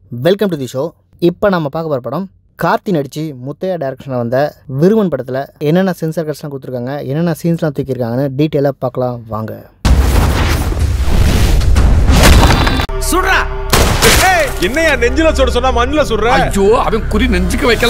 welcome to the show இப்போ நம்ம பார்க்க போகிற படம் கார்த்தி நடித்து முத்தையா டைரக்ஷனில் வந்த விருமன் படத்தில் என்னென்ன சென்சார் கட்ஸ்லாம் கொடுத்துருக்காங்க என்னென்ன சீன்ஸ்லாம் தூக்கியிருக்காங்கன்னு டீட்டெயிலாக பார்க்கலாம் வாங்க சுடுறா என்னையா நெஞ்சில சுட சொன்னா மண்ணுல சுடுற ஐயோ அவன் குறி நெஞ்சுக்கு வைக்கல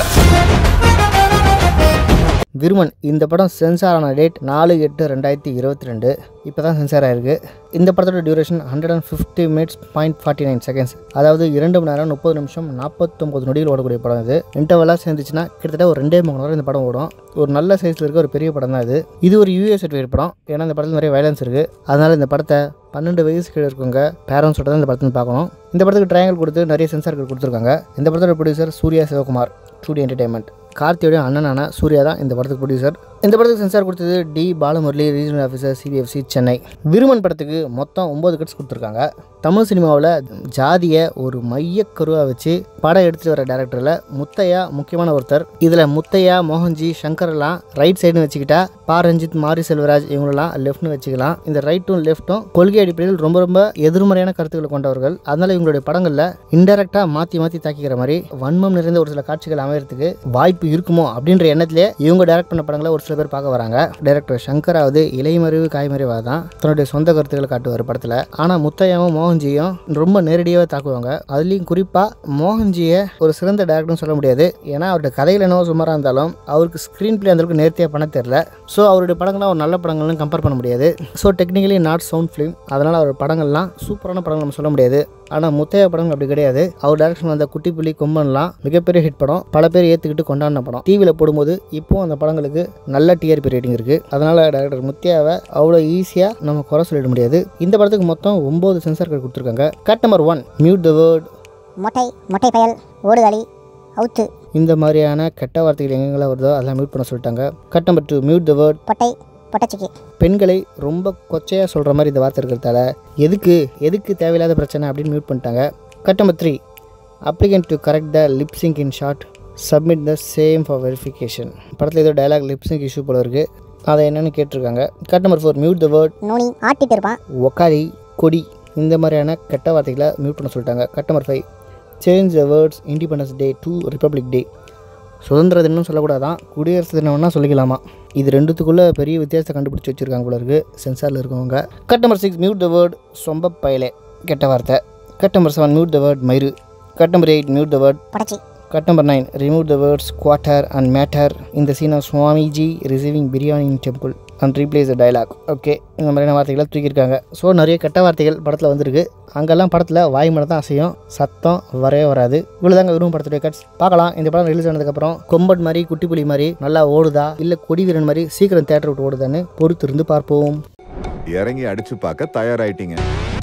விருமன் இந்த படம் சென்சார் ஆன டேட் நாலு எட்டு ரெண்டாயிரத்தி இருபத்தி ரெண்டு இப்போ தான் சென்சார் ஆயிருக்கு இந்த படத்தோட duration hundred and fifty minutes point forty nine seconds அதாவது இரண்டு மணி நேரம் முப்பது நிமிஷம் நாற்பத்தொம்பது நொடிகள் ஓடக்கூடிய படம் இது இன்டர்வலாக சேர்ந்துச்சுன்னா கிட்டத்தட்ட ஒரு ரெண்டே மணி நேரம் இந்த படம் ஓடும் ஒரு நல்ல சைஸில் இருக்க ஒரு பெரிய படம் தான் இது இது ஒரு யூஎஸ் சர்டிஃபிகேட் படம் ஏன்னா இந்த படத்தில் நிறைய வயலன்ஸ் இருக்குது அதனால் இந்த படத்தை பன்னெண்டு வயசு கீழே இருக்கவங்க பேரண்ட்ஸோட தான் இந்த படத்தை பார்க்கணும் இந்த படத்துக்கு ட்ரையாங்கல் கொடுத்து நிறைய சென்சார் கொடுத்துருக்காங்க இந்த படத்தோட producer Suriya Sivakumar studio entertainment கார்த்தியோட அண்ணனான சூர்யா தான் இந்த படத்துக்கு ப்ரொடியூசர் இந்த படத்துக்கு சென்சார் கொடுத்தது T Balamurali regional officer CBFC Chennai Viruman படத்துக்கு மொத்தம் ஒம்பது கட்ஸ் கொடுத்துருக்காங்க தமிழ் சினிமாவில் ஜாதியை ஒரு மையக்கருவாக வச்சு படம் எடுத்துகிட்டு வர டேரக்டரில் முத்தையா முக்கியமான ஒருத்தர் இதில் முத்தையா மோகன்ஜி சங்கர்லாம் ரைட் சைடுன்னு வச்சுக்கிட்டா பா ரஞ்சித் மாரி செல்வராஜ் இவங்களெல்லாம் லெஃப்ட்னு வச்சுக்கலாம் இந்த ரைட்டும் லெஃப்ட்டும் கொள்கை அடிப்படையில் ரொம்ப ரொம்ப எதிர்மறையான கருத்துக்களை கொண்டவர்கள் அதனால் இவங்களுடைய படங்களில் இன்டெரக்டாக மாற்றி மாற்றி தாக்கிக்கிற மாதிரி வன்மம் நிறைந்த ஒரு சில காட்சிகள் அமையறதுக்கு வாய்ப்பு இருக்குமோ அப்படின்ற எண்ணத்திலே இவங்க டைரக்ட் பண்ண படங்களை ஒரு சில பேர் பார்க்க வராங்க டைரக்டர் சங்கராவது இலைமறைவு காய்மறைவாக தான் தன்னுடைய சொந்த கருத்துக்களை காட்டுவார் படத்தில் ஆனால் முத்தையாவும் மோகன்ஜியும் ரொம்ப நேரடியாகவே தாக்குவாங்க அதுலேயும் குறிப்பாக மோகன்ஜியை ஒரு சிறந்த டேரக்டர்னு சொல்ல முடியாது ஏன்னா அவருடைய கதையில் என்னவோ சுமாராக இருந்தாலும் அவருக்கு ஸ்க்ரீன் பிளே அந்தளவுக்கு நேர்த்தியாக பண்ண தெரில ஸோ அவருடைய படங்கள்லாம் ஒரு நல்ல படங்கள்னு கம்பேர் பண்ண முடியாது so technically not sound film அதனால் அவர் படங்கள்லாம் சூப்பரான படங்கள் நம்ம சொல்ல முடியாது ஆனால் முத்தையா படங்கள் அப்படி கிடையாது அவர் டைரக்ஷன் வந்த குட்டி புலி கொம்பன்லாம் மிகப்பெரிய ஹிட் படம் பல பேர் ஏற்றுக்கிட்டு கொண்டாடின படம் டிவியில் போடும்போது இப்போ அந்த படங்களுக்கு நல்ல டிஆர்பி ரேட்டிங் இருக்குது அதனால் டைரக்டர் முத்தையாவை அவ்வளோ ஈஸியாக நம்ம குறை சொல்லிட முடியாது இந்த படத்துக்கு மொத்தம் ஒம்பது சென்சார் கார்டு கொடுத்துருக்காங்க cut number one mute the word மொட்டை மொட்டை பயல் ஓடுதலி அவுத்து இந்த மாதிரியான கெட்ட வார்த்தைகள் எங்கெங்கெல்லாம் வருதோ அதெல்லாம் மியூட் பண்ண சொல்லிட்டாங்க cut number two mute the word பொட்டை பொட்டச்சிக்கு பெண்களை ரொம்ப கொச்சையாக சொல்கிற மாதிரி இந்த வார்த்தை இருக்கிறதால எதுக்கு எதுக்கு தேவையில்லாத பிரச்சனை அப்படின்னு மியூட் பண்ணிட்டாங்க cut number three applicant to correct the lip sync in short submit the same for verification படத்தில் ஏதோ டயலாக் லிப்சிங் இஷ்யூ போல இருக்குது அதை என்னென்னு கேட்டிருக்காங்க cut number four mute the word நூனி ஆட்டிட்டு இருப்பான் ஒக்காரி கொடி இந்த மாதிரியான கெட்ட வார்த்தைகளை மியூட் பண்ண சொல்லிட்டாங்க cut number five change the words independence day to republic day சுதந்திர தினம் சொல்லக்கூடாதான் குடியரசு தினம்னா சொல்லிக்கலாமா இது ரெண்டுத்துக்குள்ளே பெரிய வித்தியாசத்தை கண்டுபிடிச்சி வச்சுருக்காங்க போல இருக்குது சென்சாரில் இருக்கவங்க cut number six mute the word சொம்ப பயலே கெட்ட வார்த்தை cut number seven mute the word மயிறு cut number eight mute the word பொட்டச்சி cut number nine remove the words quarter and matter இந்த scene of Swamiji receiving biryani in temple and replace the dialogue okay இந்த மாதிரியான வார்த்தைகளை தூக்கியிருக்காங்க so நிறைய கெட்ட வார்த்தைகள் படத்தில் வந்திருக்கு அங்கெல்லாம் படத்தில் வாய் மட்டும் தான் அசையும் சத்தம் வரவே வராது இவ்வளோதாங்க விரும்ப படத்துடைய கட்ஸ் பார்க்கலாம் இந்த படம் ரிலீஸ் ஆனதுக்கப்புறம் கொம்பன் மாதிரி குட்டி புலி மாதிரி நல்லா ஓடுதா இல்லை கொடி வீரன் மாதிரி சீக்கிரம் தேட்டர் விட்டு ஓடுதான்னு பொறுத்து இருந்து பார்ப்போம் இறங்கி அடிச்சு பார்க்க தயாராயிட்டீங்க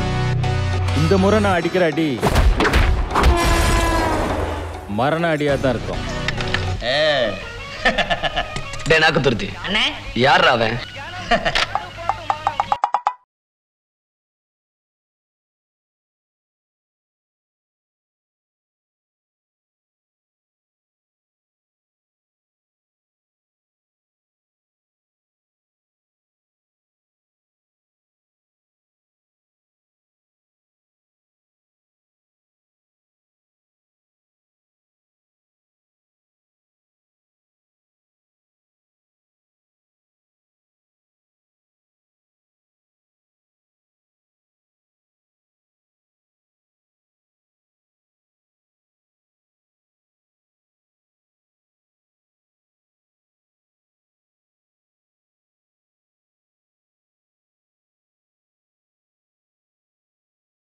இந்த முறை நான் அடிக்கிற அடி மரண அடியா தான் இருக்கும் டே நாக்கு துருத்தி யார் அவன்